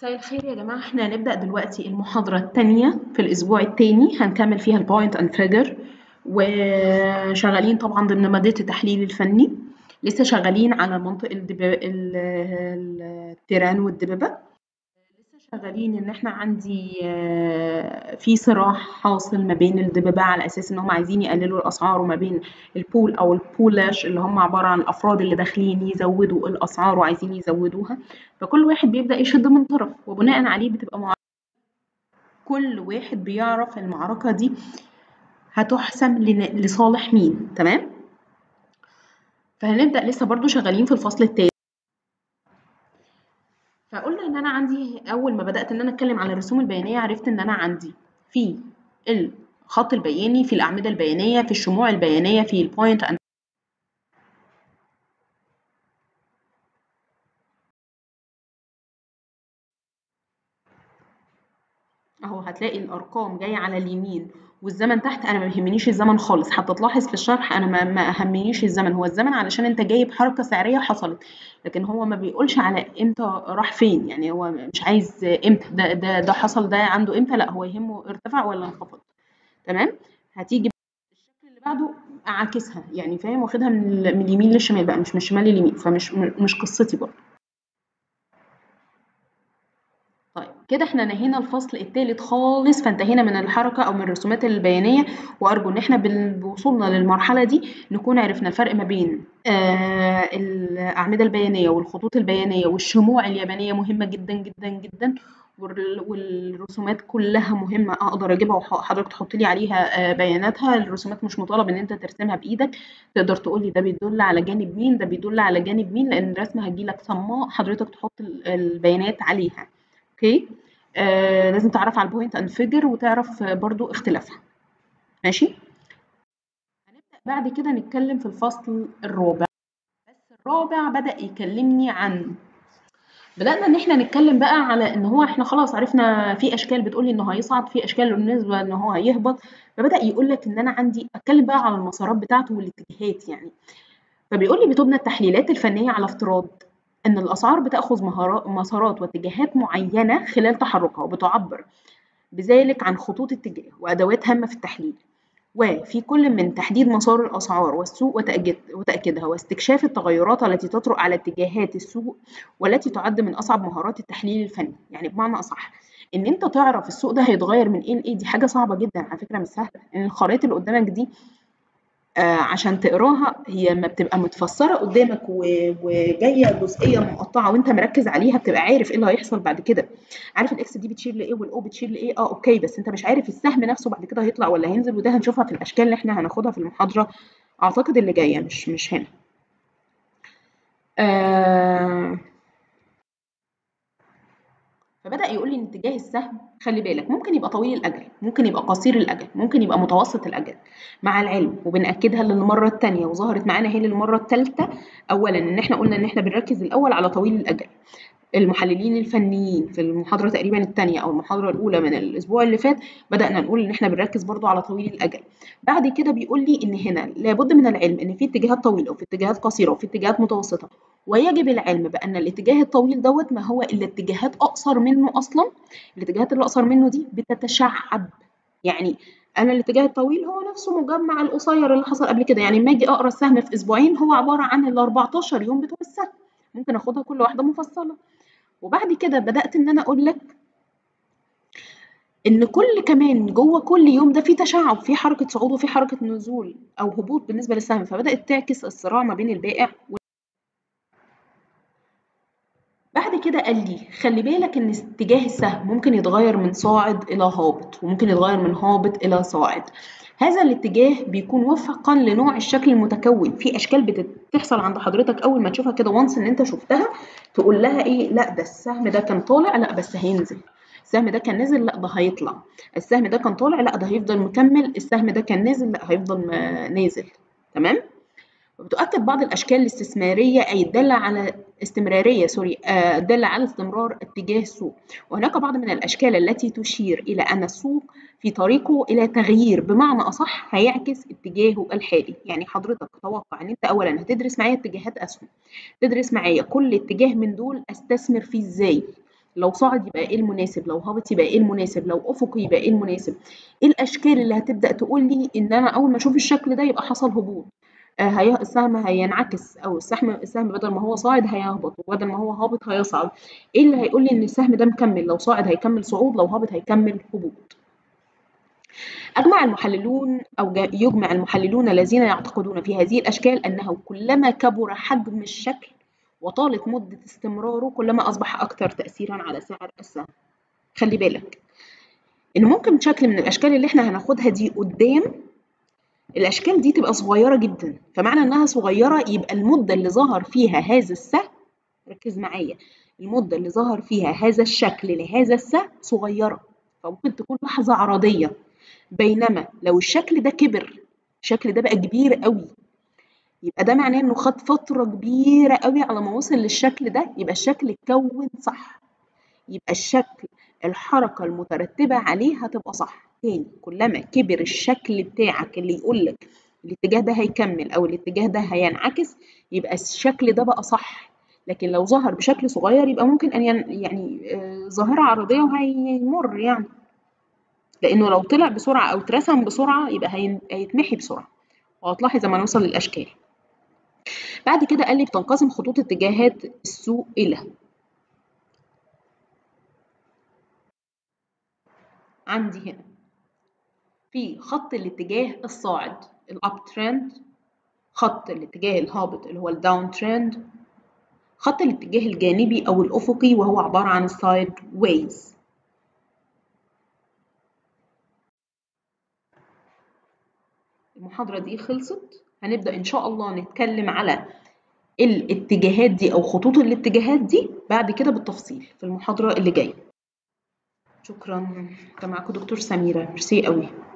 مساء الخير يا جماعة احنا هنبدأ دلوقتي المحاضرة التانية في الأسبوع التاني هنكمل فيها البوينت اند فيجر وشغالين طبعا ضمن مادة التحليل الفني لسه شغالين على منطق الدب... ال- التيران والدببة لسه شغالين ان احنا عندي آه، في صراع حاصل ما بين الدببة على اساس ان هم عايزين يقللوا الاسعار وما بين البول او البولاش اللي هم عبارة عن الافراد اللي داخلين يزودوا الاسعار وعايزين يزودوها فكل واحد بيبدأ يشد من طرف وبناء عليه بتبقى معركة كل واحد بيعرف المعركة دي هتحسم لن- لصالح مين تمام فهنبدأ لسه برضو شغالين في الفصل التاني فقلنا ان انا عندي اول ما بدأت ان انا اتكلم على الرسوم البيانية عرفت ان انا عندي في الخط البياني في الأعمدة البيانية في الشموع البيانية في البوينت اند اهو هتلاقي الارقام جايه على اليمين والزمن تحت انا ما بيهمنيش الزمن خالص حتى تلاحظ في الشرح انا ما, ما اهمنيش الزمن هو الزمن علشان انت جايب حركه سعريه حصلت لكن هو ما بيقولش على امتى راح فين يعني هو مش عايز امتى ده ده ده حصل ده عنده امتى لا هو يهمه ارتفع ولا انخفض تمام هتيجي الشكل اللي بعده اعاكسها يعني فاهم واخدها من, ال- من اليمين للشمال بقى مش من الشمال لليمين فمش مش قصتي برضه طيب كده احنا نهينا الفصل الثالث خالص فانتهينا من الحركة أو من الرسومات البيانية وأرجو إن احنا بال- بوصولنا للمرحلة دي نكون عرفنا الفرق ما بين آه الأعمدة البيانية والخطوط البيانية والشموع اليابانية مهمة جدا جدا جدا وال- والرسومات كلها مهمة أقدر أجيبها وحضرتك تحط لي عليها آه بياناتها الرسومات مش مطالب إن أنت ترسمها بإيدك تقدر تقول لي ده بيدل على جانب مين ده بيدل على جانب مين لأن الرسمة هتجيلك صماء حضرتك تحط ال- البيانات عليها اوكي آه لازم تعرف على البوينت اند فيجر وتعرف آه، برضو اختلافها ماشي هنبدأ بعد كده نتكلم في الفصل الرابع بس الرابع بدأ يكلمني عن بدأنا ان احنا نتكلم بقى على ان هو احنا خلاص عرفنا في اشكال بتقول لي انه هيصعد في اشكال بالنسبه ان هو هيهبط فبدأ يقول لك ان انا عندي اتكلم بقى على المسارات بتاعته والاتجاهات يعني فبيقول لي بتبنى التحليلات الفنية على افتراض أن الأسعار بتأخذ مهارا- مسارات واتجاهات معينة خلال تحركها وبتعبر بذلك عن خطوط اتجاه وأدوات هامة في التحليل وفي كل من تحديد مسار الأسعار والسوق وتأكيد- وتأكيدها واستكشاف التغيرات التي تطرق على اتجاهات السوق والتي تعد من أصعب مهارات التحليل الفني يعني بمعنى أصح إن أنت تعرف السوق ده هيتغير من إيه لإيه دي حاجة صعبة جدا على فكرة مش سهلة إن الخرائط اللي قدامك دي آه، عشان تقراها هي ما بتبقى متفسره قدامك و- وجايه جزئيه مقطعه وانت مركز عليها بتبقى عارف ايه اللي هيحصل بعد كده عارف الاكس دي بتشير لايه والاو بتشير لايه اه اوكي بس انت مش عارف السهم نفسه بعد كده هيطلع ولا هينزل وده هنشوفها في الاشكال اللي احنا هناخدها في المحاضره اعتقد اللي جايه مش مش هنا آه فبدأ يقول لي ان اتجاه السهم خلي بالك ممكن يبقى طويل الأجل ممكن يبقى قصير الأجل ممكن يبقى متوسط الأجل مع العلم وبنأكدها للمرة التانية وظهرت معانا هي للمرة التالتة أولا إن إحنا قلنا إن إحنا بنركز الأول على طويل الأجل المحللين الفنيين في المحاضرة تقريبا الثانية أو المحاضرة الأولى من الأسبوع اللي فات بدأنا نقول إن إحنا بنركز برضو على طويل الأجل بعد كده بيقول لي إن هنا لابد من العلم إن في اتجاهات طويلة وفي اتجاهات قصيرة وفي اتجاهات متوسطة ويجب العلم بأن الاتجاه الطويل دوت ما هو إلا اتجاهات أقصر منه أصلا الاتجاهات اللي أقصر منه دي بتتشعب يعني أنا الاتجاه الطويل هو نفسه مجمع القصير اللي حصل قبل كده يعني لما أجي أقرأ السهم في أسبوعين هو عبارة عن ال 14 يوم بتوع السهم ممكن أخدها كل واحدة مفصلة وبعد كده بدأت إن أنا أقول لك إن كل كمان جوه كل يوم ده في تشعب في حركة صعود وفي حركة نزول أو هبوط بالنسبة للسهم فبدأت تعكس الصراع ما بين البائع وال- بعد كده قال لي خلي بالك إن اتجاه السهم ممكن يتغير من صاعد إلى هابط وممكن يتغير من هابط إلى صاعد هذا الاتجاه بيكون وفقا لنوع الشكل المتكون في اشكال بتحصل عند حضرتك اول ما تشوفها كده وانس ان انت شفتها تقول لها ايه لا ده السهم ده كان طالع لا بس هينزل السهم ده كان نازل لا ده هيطلع السهم ده كان طالع لا ده هيفضل مكمل السهم ده كان نازل لا هيفضل م- نازل تمام وبتؤكد بعض الأشكال الاستثمارية أي الدالة على استمرارية سوري آه، الدالة على استمرار اتجاه السوق وهناك بعض من الأشكال التي تشير إلى أن السوق في طريقه إلى تغيير بمعنى أصح هيعكس اتجاهه الحالي يعني حضرتك توقع أن أنت أولا هتدرس معايا اتجاهات أسهم تدرس معايا كل اتجاه من دول أستثمر فيه إزاي لو صاعد يبقى ايه المناسب لو هابط يبقى ايه المناسب لو افقي يبقى ايه المناسب ايه الاشكال اللي هتبدا تقول لي ان انا اول ما اشوف الشكل ده يبقى حصل هبوط آه هي السهم هينعكس او السهم السهم بدل ما هو صاعد هيهبط وبدل ما هو هابط هيصعد ايه اللي هيقول لي ان السهم ده مكمل لو صاعد هيكمل صعود لو هابط هيكمل هبوط أجمع المحللون أو يجمع المحللون الذين يعتقدون في هذه الأشكال أنه كلما كبر حجم الشكل وطالت مدة استمراره كلما أصبح أكثر تأثيرا على سعر السهم خلي بالك إن ممكن شكل من الأشكال اللي إحنا هناخدها دي قدام الأشكال دي تبقى صغيرة جدا فمعنى إنها صغيرة يبقى المدة اللي ظهر فيها هذا السهم ركز معايا المدة اللي ظهر فيها هذا الشكل لهذا السهم صغيرة فممكن تكون لحظة عرضية بينما لو الشكل ده كبر الشكل ده بقى كبير قوي يبقى ده معناه انه خد فترة كبيرة قوي على ما وصل للشكل ده يبقى الشكل اتكون صح يبقى الشكل الحركة المترتبة عليه هتبقى صح تاني كلما كبر الشكل بتاعك اللي يقولك الاتجاه ده هيكمل او الاتجاه ده هينعكس يبقى الشكل ده بقى صح لكن لو ظهر بشكل صغير يبقى ممكن ان يعني آه ظاهرة عرضية وهيمر يعني لانه لو طلع بسرعة او اترسم بسرعة يبقى هيتمحي بسرعة وهتلاحظ لما نوصل للاشكال بعد كده قال لي بتنقسم خطوط اتجاهات السوق إلى عندي هنا في خط الاتجاه الصاعد الاب ترند خط الاتجاه الهابط اللي هو الداون ترند خط الاتجاه الجانبي أو الأفقي وهو عبارة عن السايد ويز المحاضرة دي خلصت هنبدأ إن شاء الله نتكلم على الاتجاهات دي أو خطوط الاتجاهات دي بعد كده بالتفصيل في المحاضرة اللي جاية شكرا كان معاكم دكتور سميرة ميرسي قوي